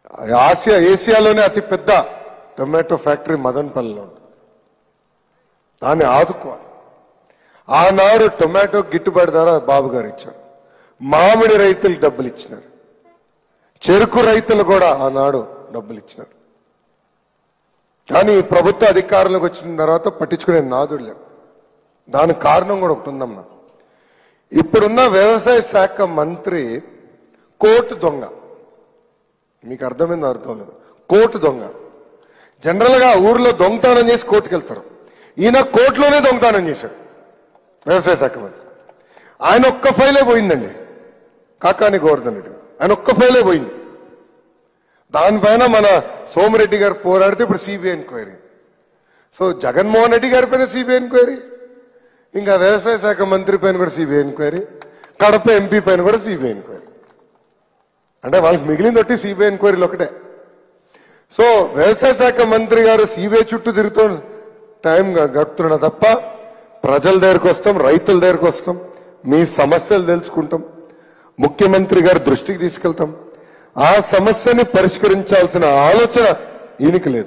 Asia ఏసియాలోనే అతి పెద్ద tomato factory మదన్పల్లిలో ఉంది దాన్ని ఆదుకోవాలి ఆనాడు టొమాటో గిట్టుబాటు ధర బాబు గారు ఇచ్చారు మామిడి రైతులకు డబ్బులు ఇచ్చినారు చెరుకు రైతులు కూడా ఆనాడు డబ్బులు ఇచ్చినారు కానీ ఈ ప్రభుత్వ అధికారంలోకి వచ్చిన తర్వాత పట్టించుకునే నాదుడు లేవు దానికి కారణం కూడా ఒకటి ఉందమ్మా ఇప్పుడున్న వ్యవసాయ శాఖ మంత్రి కోర్టు దొంగ మీకు అర్థమైంది అర్థం లేదు కోర్టు దొంగ జనరల్ గా ఊర్లో దొంగతనం చేసి కోర్టుకు వెళ్తారు ఈయన కోర్టులోనే దొంగతనం చేశాడు వ్యవసాయ శాఖ మంత్రి ఆయన ఒక్క ఫైలే పోయిందండి కాకాని గోవర్ధన్ రెడ్డి ఆయన ఒక్క ఫైలే పోయింది దానిపైన మన సోమిరెడ్డి గారు పోరాడితే ఇప్పుడు CBI enquiry so Jaganmohan Reddy గారి పైన సిబిఐ ఎంక్వైరీ ఇంకా వ్యవసాయ శాఖ మంత్రి పైన కూడా సిబిఐ ఎంక్వైరీ కడప ఎంపీ పైన కూడా సిబిఐ ఎంక్వైరీ అంటే వాళ్ళకి మిగిలింది ఒకటి సిబిఐ ఎంక్వైరీలు ఒకటే సో వ్యవసాయ శాఖ మంత్రి గారు సిబిఐ చుట్టూ తిరుగుతూ టైం గడుపుతున్నా తప్ప ప్రజల దగ్గరకు వస్తాం రైతుల దగ్గరకు వస్తాం మీ సమస్యలు తెలుసుకుంటాం ముఖ్యమంత్రి గారి దృష్టికి తీసుకెళ్తాం ఆ సమస్యని పరిష్కరించాల్సిన ఆలోచన ఈయనకి లేదు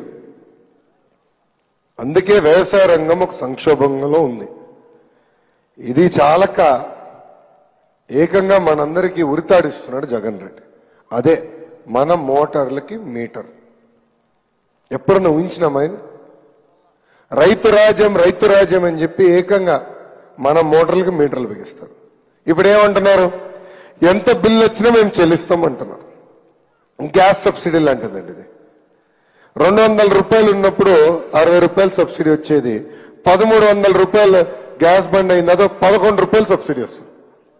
అందుకే వ్యవసాయ రంగం ఒక సంక్షోభంలో ఉంది ఇది చాలక ఏకంగా మనందరికీ ఉరితాడిస్తున్నాడు జగన్ రెడ్డి అదే మన మోటార్లకి మీటర్ ఎప్పుడన్నా ఊహించినామాయన రైతు రాజ్యం రైతు రాజ్యం అని చెప్పి ఏకంగా మన మోటార్లకి మీటర్లు బిగిస్తారు ఇప్పుడు ఏమంటున్నారు ఎంత బిల్లు వచ్చినా మేము చెల్లిస్తాం అంటున్నారు గ్యాస్ సబ్సిడీ లాంటిదండి ఇది రెండు వందల రూపాయలు ఉన్నప్పుడు అరవై రూపాయలు సబ్సిడీ వచ్చేది పదమూడు వందల రూపాయలు గ్యాస్ బండ్ అయిందో పదకొండు రూపాయలు సబ్సిడీ వస్తుంది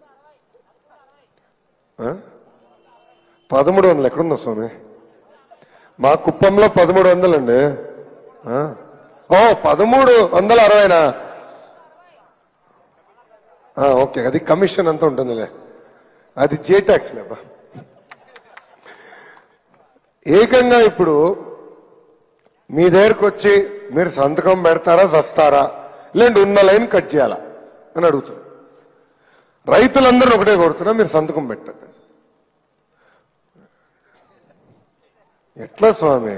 ఆ? పదమూడు వందలు ఎక్కడుందా స్వామి మా కుప్పంలో పదమూడు వందలండి ఆ? ఓ పదమూడు వందల అరవైనా ఆ, ఓకే అది కమిషన్ అంతా ఉంటుందిలే అది జే ట్యాక్స్ లేబా ఏకంగా ఇప్పుడు మీ దగ్గరకు వచ్చి మీరు సంతకం పెడతారా చస్తారా లేదంటే ఉన్న లైన్ కట్ చేయాలా అని అడుగుతున్నారు రైతులందరూ ఒకటే కోరుతున్నా మీరు సంతకం పెట్టండి ఎట్లా స్వామి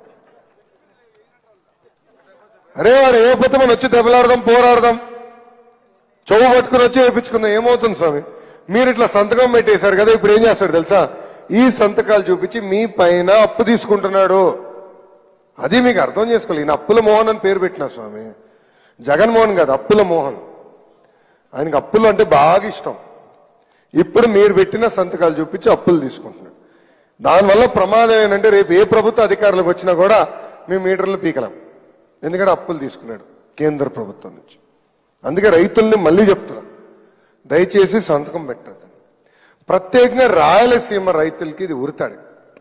అరే వాడు ఏ పొద్దు మనం వచ్చి దెబ్బలాడదాం పోరాడదాం చెవు పట్టుకుని వచ్చి వేయించుకుందాం ఏమవుతుంది స్వామి మీరు ఇట్లా సంతకం పెట్టేశారు కదా ఇప్పుడు ఏం చేస్తాడు తెలుసా ఈ సంతకాలు చూపించి మీ పైన అప్పు తీసుకుంటున్నాడు అది మీకు అర్థం చేసుకోవాలి ఈయన అప్పుల మోహన్ అని పేరు పెట్టిన స్వామి జగన్మోహన్ కాదు అప్పుల మోహన్ ఆయనకి అప్పులు అంటే బాగా ఇష్టం ఇప్పుడు మీరు పెట్టిన సంతకాలు చూపించి అప్పులు తీసుకుంటున్నాడు దానివల్ల ప్రమాదం ఏంటంటే రేపు ఏ ప్రభుత్వ అధికారులకు వచ్చినా కూడా మేము మీటర్లు పీకలేం ఎందుకంటే అప్పులు తీసుకున్నాడు కేంద్ర ప్రభుత్వం నుంచి అందుకే రైతుల్ని మళ్ళీ చెప్తున్నా దయచేసి సంతకం పెట్టద్దు ప్రత్యేకంగా రాయలసీమ రైతులకి ఇది ఉరితాడు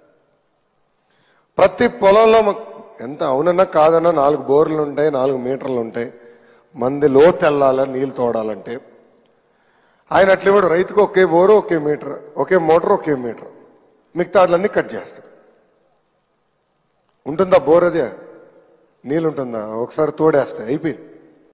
ప్రతి పొలంలో మాకు ఎంత అవునన్నా కాదన్నా నాలుగు బోర్లు ఉంటాయి నాలుగు మీటర్లు ఉంటాయి మంది లోతు వెళ్ళాలని నీళ్ళు తోడాలంటే ఆయన అట్లా ఇవ్వడు రైతుకు ఒకే బోరు ఒకే మీటర్ ఒకే మోటార్ ఒకే మీటర్ మిగతాట్లన్నీ కట్ చేస్తాడు ఉంటుందా బోర్ అదే నీళ్ళు ఉంటుందా ఒకసారి తోడేస్తాయి అయిపోయింది